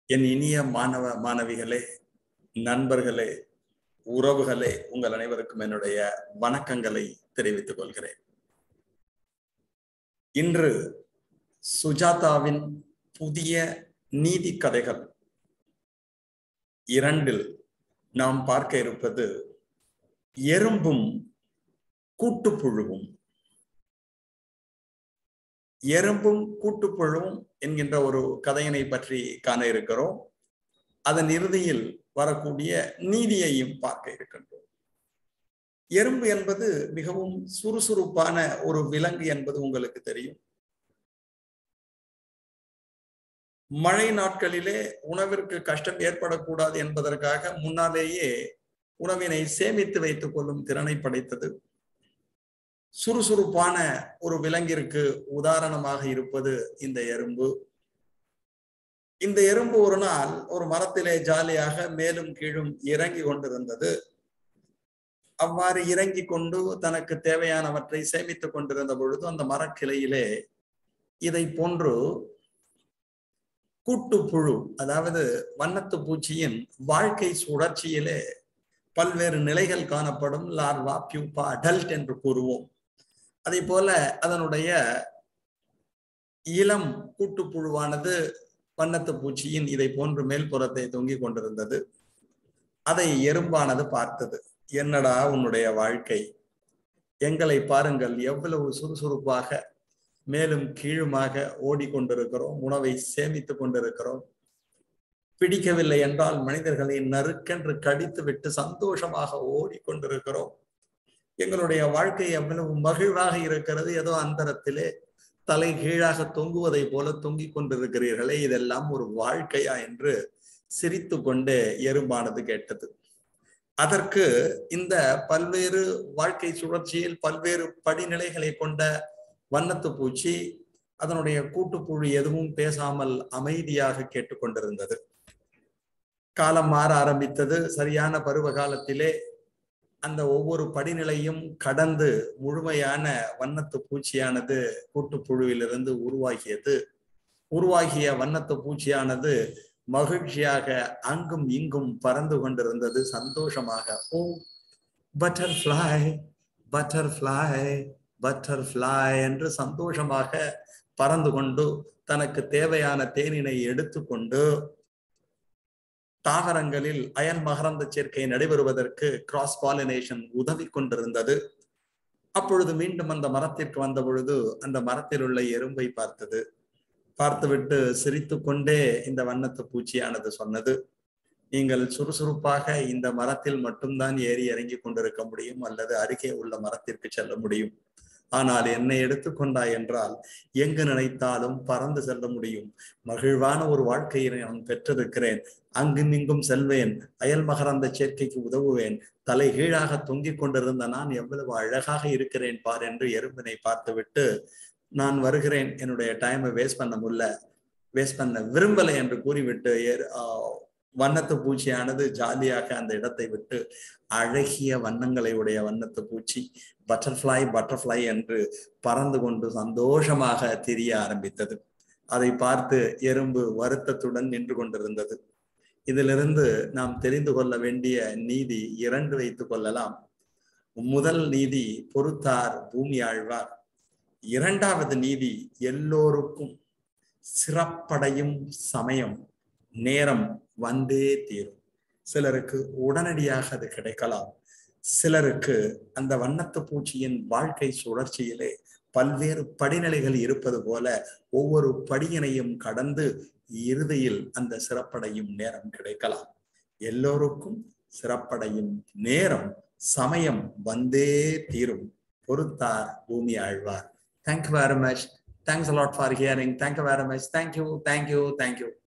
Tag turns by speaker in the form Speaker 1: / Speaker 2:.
Speaker 1: என் இனிய மாணவ மாணவிகளே நண்பர்களே உறவுகளே உங்கள் அனைவருக்கும் என்னுடைய வணக்கங்களை தெரிவித்துக் கொள்கிறேன் இன்று சுஜாதாவின் புதிய நீதி கதைகள் இரண்டில் நாம் பார்க்க இருப்பது எறும்பும் கூட்டுப்புழுவும் எறும்பும் கூட்டுப்புழுவும் என்கின்ற ஒரு கதையினை பற்றி காண இருக்கிறோம் அதன் இறுதியில் வரக்கூடிய நீதியையும் பார்க்க இருக்கின்றோம் எறும்பு என்பது மிகவும் சுறுசுறுப்பான ஒரு விலங்கு என்பது உங்களுக்கு தெரியும் மழை நாட்களிலே உணவிற்கு கஷ்டம் ஏற்படக்கூடாது என்பதற்காக முன்னாலேயே உணவினை சேமித்து வைத்துக் கொள்ளும் திறனை படைத்தது சுறுசுறுப்பான ஒரு விலங்கிற்கு உதாரணமாக இருப்பது இந்த எறும்பு இந்த எறும்பு ஒரு நாள் ஒரு மரத்திலே ஜாலியாக மேலும் கீழும் இறங்கி கொண்டிருந்தது அவ்வாறு இறங்கி கொண்டு தனக்கு தேவையானவற்றை சேமித்துக் கொண்டிருந்த பொழுது அந்த மரக்கிளையிலே இதை போன்று கூட்டுப்புழு அதாவது வண்ணத்து பூச்சியின் வாழ்க்கை சுழற்சியிலே பல்வேறு நிலைகள் காணப்படும் லார்வா பியூப்பா அடல்ட் என்று கூறுவோம் அதே போல அதனுடைய இளம் கூட்டுப்புழுவானது வண்ணத்து பூச்சியின் இதை போன்று மேல்புறத்தை தொங்கிக் கொண்டிருந்தது அதை எறும்பானது பார்த்தது என்னடா உன்னுடைய வாழ்க்கை எங்களை பாருங்கள் எவ்வளவு சுறுசுறுப்பாக மேலும் கீழுமாக ஓடிக்கொண்டிருக்கிறோம் உணவை சேமித்துக் கொண்டிருக்கிறோம் பிடிக்கவில்லை என்றால் மனிதர்களை நறுக்கென்று கடித்து விட்டு சந்தோஷமாக ஓடிக்கொண்டிருக்கிறோம் எங்களுடைய வாழ்க்கை எவ்வளவு மகிழ்வாக இருக்கிறது ஏதோ அந்தரத்திலே தலை கீழாக தொங்குவதை போல தொங்கிக் கொண்டிருக்கிறீர்களே இதெல்லாம் ஒரு வாழ்க்கையா என்று சிரித்து கொண்டே எறும்பானது கேட்டது அதற்கு இந்த பல்வேறு வாழ்க்கை சுழற்சியில் பல்வேறு படிநிலைகளை கொண்ட வண்ணத்து பூச்சி அதனுடைய கூட்டுப்புழு எதுவும் பேசாமல் அமைதியாக கேட்டுக்கொண்டிருந்தது காலம் மாற ஆரம்பித்தது சரியான பருவ காலத்திலே அந்த ஒவ்வொரு படிநிலையும் கடந்து முழுமையான வண்ணத்து பூச்சியானது கூட்டுப்புழுவிலிருந்து உருவாகியது உருவாகிய வண்ணத்து பூச்சியானது மகிழ்ச்சியாக அங்கும் இங்கும் பறந்து கொண்டிருந்தது சந்தோஷமாக ஓ பட்டர்ஃப்ளை பட்டர்ஃப்ளை பட்டர்ஃப்ளை என்று சந்தோஷமாக பறந்து கொண்டு தனக்கு தேவையான தேனினை எடுத்துக்கொண்டு தாவரங்களில் அயல் மகரந்த சேர்க்கை நடைபெறுவதற்கு கிராஸ் பாலினேஷன் உதவி கொண்டிருந்தது அப்பொழுது மீண்டும் அந்த மரத்திற்கு வந்த பொழுது அந்த மரத்தில் உள்ள எறும்பை பார்த்தது பார்த்துவிட்டு சிரித்து கொண்டே இந்த வண்ணத்து பூச்சியானது சொன்னது நீங்கள் சுறுசுறுப்பாக இந்த மரத்தில் மட்டும்தான் ஏறி இறங்கி கொண்டிருக்க முடியும் அல்லது அருகே உள்ள மரத்திற்கு செல்ல முடியும் ஆனால் என்னை எடுத்துக்கொண்டாய் என்றால் எங்கு நினைத்தாலும் பறந்து செல்ல முடியும் மகிழ்வான ஒரு வாழ்க்கையை நான் பெற்றிருக்கிறேன் அங்கும் இங்கும் செல்வேன் அயல் மகரந்த சேர்க்கைக்கு உதவுவேன் தலை கீழாக தொங்கிக் கொண்டிருந்த நான் எவ்வளவு அழகாக இருக்கிறேன் பார் என்று எறும்பினை பார்த்துவிட்டு நான் வருகிறேன் என்னுடைய டைமை வேஸ்ட் பண்ண முடியல வேஸ்ட் பண்ண விரும்பலை என்று கூறிவிட்டு வண்ணத்து பூச்சியானது ஜாலியாக அந்த இடத்தை விட்டு அழகிய வண்ணங்களை உடைய வண்ணத்து பூச்சி பட்டர்ஃப்ளை பட்டர்ஃப்ளை என்று பறந்து கொண்டு சந்தோஷமாக திரிய ஆரம்பித்தது அதை பார்த்து எறும்பு வருத்தத்துடன் நின்று கொண்டிருந்தது இதிலிருந்து நாம் தெரிந்து கொள்ள வேண்டிய நீதி இரண்டு வைத்துக் கொள்ளலாம் முதல் நீதி பொறுத்தார் பூமி ஆழ்வார் இரண்டாவது நீதி எல்லோருக்கும் சிறப்படையும் சமயம் நேரம் வந்தே தீரும் சிலருக்கு உடனடியாக அது கிடைக்கலாம் சிலருக்கு அந்த வண்ணத்து பூச்சியின் வாழ்க்கை சுழற்சியிலே பல்வேறு படிநிலைகள் இருப்பது போல ஒவ்வொரு படியினையும் கடந்து இறுதியில் அந்த சிறப்படையும் நேரம் கிடைக்கலாம் எல்லோருக்கும் சிறப்படையும் நேரம் சமயம் வந்தே தீரும் பொறுத்தார் பூமி ஆழ்வார் thank you very much thanks a lot for hearing thank you very much thank you thank you thank you